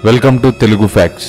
welcome to Telugu facts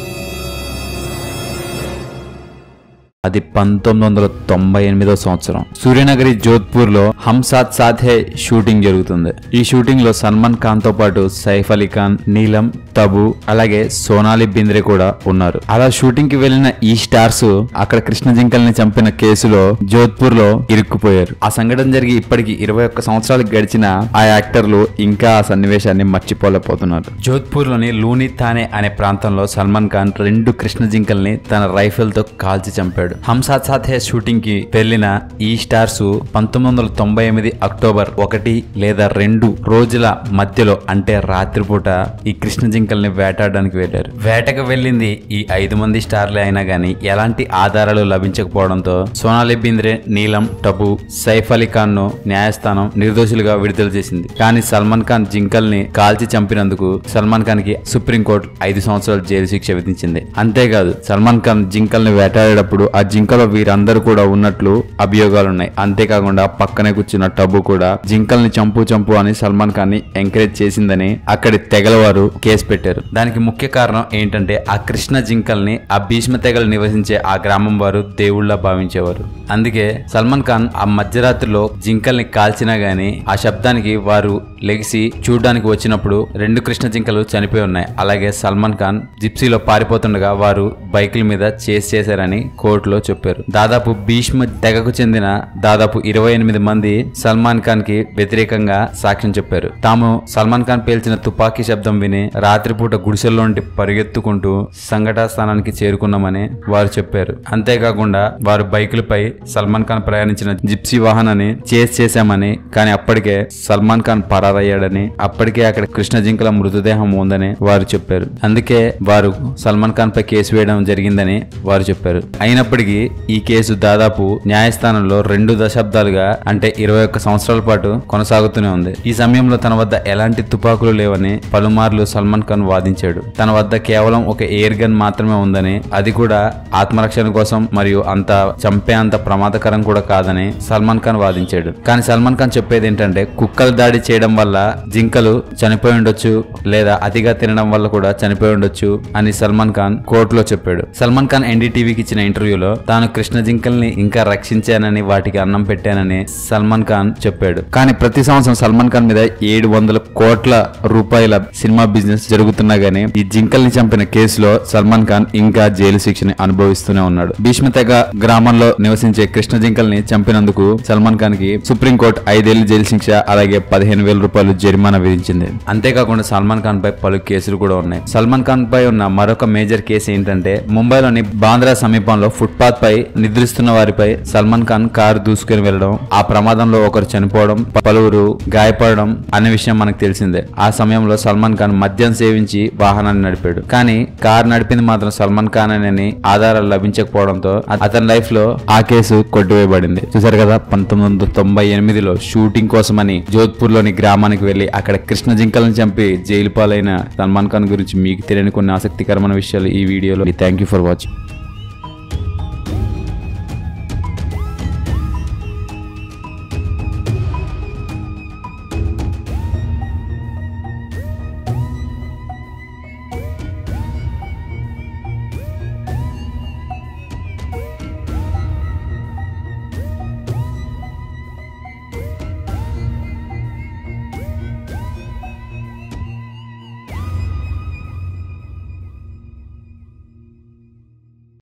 అది పంతొమ్మిది వందల తొంభై ఎనిమిదో సంవత్సరం సూర్యనగరి జోధ్పూర్ లో హమ్ సాత్ సాత్ హే షూటింగ్ జరుగుతుంది ఈ షూటింగ్ లో సల్మాన్ ఖాన్ తో పాటు సైఫ్ అలీ ఖాన్ నీలం తబు అలాగే సోనాలి బింద్రే కూడా ఉన్నారు అలా షూటింగ్ కి వెళ్లిన ఈ స్టార్స్ అక్కడ కృష్ణ జింకల్ని చంపిన కేసులో జోధ్పూర్ లో ఇరుక్కుపోయారు ఆ సంఘటన జరిగి ఇప్పటికి ఇరవై ఒక్క సంవత్సరాలు గడిచిన ఆ యాక్టర్లు ఇంకా ఆ సన్నివేశాన్ని మర్చిపోలేకపోతున్నారు జోధ్పూర్ లోని లూని థానే అనే ప్రాంతంలో సల్మాన్ ఖాన్ రెండు కృష్ణ జింకల్ని తన రైఫిల్ తో కాల్చి చంపాడు హమ్ సాత్ సాత్ హే షూటింగ్ కి వెళ్లిన ఈ స్టార్స్ పంతొమ్మిది వందల తొంభై ఎనిమిది అక్టోబర్ ఒకటి లేదా రెండు రోజుల మధ్యలో అంటే రాత్రిపూట ఈ కృష్ణ జింకల్ని వేటాడడానికి వెళ్లారు వేటకు వెళ్ళింది ఈ ఐదు మంది స్టార్లే అయినా గానీ ఎలాంటి ఆధారాలు లభించకపోవడంతో సోనాలి బింద్రే నీలం టబు సైఫ్ అలీ ఖాన్ ను న్యాయస్థానం నిర్దోషులుగా విడుదల చేసింది కానీ సల్మాన్ ఖాన్ జింకల్ని కాల్చి చంపినందుకు సల్మాన్ ఖాన్ కి సుప్రీంకోర్టు ఐదు సంవత్సరాల జైలు శిక్ష విధించింది అంతేకాదు సల్మాన్ ఖాన్ జింకల్ని వేటాడేటప్పుడు ఆ జింకలో వీరందరూ కూడా ఉన్నట్లు అభియోగాలున్నాయి అంతేకాకుండా పక్కనే కూర్చున్న టబు కూడా జింకల్ని చంపు చంపు అని సల్మాన్ ఖాన్ ని ఎంకరేజ్ చేసిందని అక్కడి తెగలవారు కేసు పెట్టారు దానికి ముఖ్య కారణం ఏంటంటే ఆ కృష్ణ జింకల్ని ఆ భీష్మ తెగలు నివసించే ఆ గ్రామం వారు దేవుళ్ళ భావించేవారు అందుకే సల్మాన్ ఖాన్ ఆ మధ్యరాత్రిలో జింకల్ని కాల్చినా గానీ ఆ శబ్దానికి వారు లెగిసి చూడడానికి వచ్చినప్పుడు రెండు కృష్ణ జింకలు చనిపోయి ఉన్నాయి అలాగే సల్మాన్ ఖాన్ జిప్సీలో పారిపోతుండగా వారు బైకుల మీద చేస్ చేశారని కోర్టులో చెప్పారు దాదాపు భీష్మ తెగకు చెందిన దాదాపు ఇరవై ఎనిమిది మంది సల్మాన్ ఖాన్ కి వ్యతిరేకంగా సాక్ష్యం చెప్పారు తాము సల్మాన్ ఖాన్ పేల్చిన తుపాకీ శబ్దం విని రాత్రిపూట గుడిసెల్లో నుండి పరిగెత్తుకుంటూ సంఘటనా స్థానానికి చేరుకున్నామని వారు చెప్పారు అంతేకాకుండా వారు బైకులపై సల్మాన్ ఖాన్ ప్రయాణించిన జిప్సీ వాహనాన్ని చేస్ చేశామని కానీ అప్పటికే సల్మాన్ ఖాన్ పరారయ్యాడని అప్పటికే అక్కడ కృష్ణ జింకల మృతదేహం ఉందని వారు చెప్పారు అందుకే వారు సల్మాన్ ఖాన్ పై కేసు వేయడం జరిగిందని వారు చెప్పారు అయినప్పటికీ ఈ కేసు దాదాపు న్యాయస్థానంలో రెండు దశాబ్దాలుగా అంటే ఇరవై ఒక్క సంవత్సరాల పాటు కొనసాగుతూనే ఉంది ఈ సమయంలో తన వద్ద ఎలాంటి తుపాకులు లేవని పలుమార్లు సల్మాన్ ఖాన్ వాదించాడు తన వద్ద కేవలం ఒక ఎయిర్ గన్ మాత్రమే ఉందని అది కూడా ఆత్మరక్షణ కోసం మరియు అంత చంపే అంత ప్రమాదకరం కూడా కాదని సల్మాన్ ఖాన్ వాదించాడు కానీ సల్మాన్ ఖాన్ చెప్పేది ఏంటంటే కుక్కలు దాడి చేయడం వల్ల జింకలు చనిపోయి ఉండొచ్చు లేదా అతిగా తినడం వల్ల కూడా చనిపోయి ఉండొచ్చు అని సల్మాన్ ఖాన్ కోర్టులో చెప్పాడు సల్మాన్ ఖాన్ ఎన్డీటీవీకి ఇచ్చిన ఇంటర్వ్యూలో తాను కృష్ణ జింకల్ని ఇంకా రక్షించానని వాటికి అన్నం పెట్టానని సల్మాన్ ఖాన్ చెప్పాడు కానీ ప్రతి సంవత్సరం సల్మాన్ ఖాన్ మీద ఏడు వందల కోట్ల రూపాయల సినిమా బిజినెస్ జరుగుతున్నా గానీ ఈ జింకల్ని చంపిన కేసులో సల్మాన్ ఖాన్ ఇంకా జైలు శిక్షని అనుభవిస్తూనే ఉన్నాడు భీష్మ తెగ గ్రామంలో నివసించే కృష్ణ జింకల్ని చంపినందుకు సల్మాన్ ఖాన్ కి సుప్రీంకోర్టు ఐదేళ్ల జైలు శిక్ష అలాగే పదిహేను వేల రూపాయలు జరిమానా విధించింది అంతేకాకుండా సల్మాన్ ఖాన్ పై పలు కేసులు కూడా ఉన్నాయి సల్మాన్ ఖాన్ పై ఉన్న మరొక మేజర్ కేసు ఏంటంటే ముంబైలోని బాంద్రా సమీపంలో ఫుట్పాత్ పై నిద్రిస్తున్న వారిపై సల్మాన్ ఖాన్ కారు దూసుకుని వెళ్లడం ఆ ప్రమాదంలో ఒకరు చనిపోవడం పలువురు గాయపడడం అనే విషయం మనకు తెలిసిందే ఆ సమయంలో సల్మాన్ ఖాన్ మద్యం సేవించి వాహనాన్ని నడిపాడు కానీ కారు నడిపింది మాత్రం సల్మాన్ ఖాన్ అని ఆధారాలు లభించకపోవడంతో అతని లైఫ్ లో ఆ కేసు కొట్టివేయబడింది చూసారు కదా పంతొమ్మిది వందల తొంభై ఎనిమిదిలో షూటింగ్ కోసమని జోధ్పూర్ లోని గ్రామానికి వెళ్లి అక్కడ కృష్ణ జింకలను చంపి జైలు పాలైన సల్మాన్ ఖాన్ గురించి మీకు తెలియని కొన్ని ఆసక్తికరమైన విషయాలు ఈ వీడియోలో థ్యాంక్ యూ ఫర్ వాచింగ్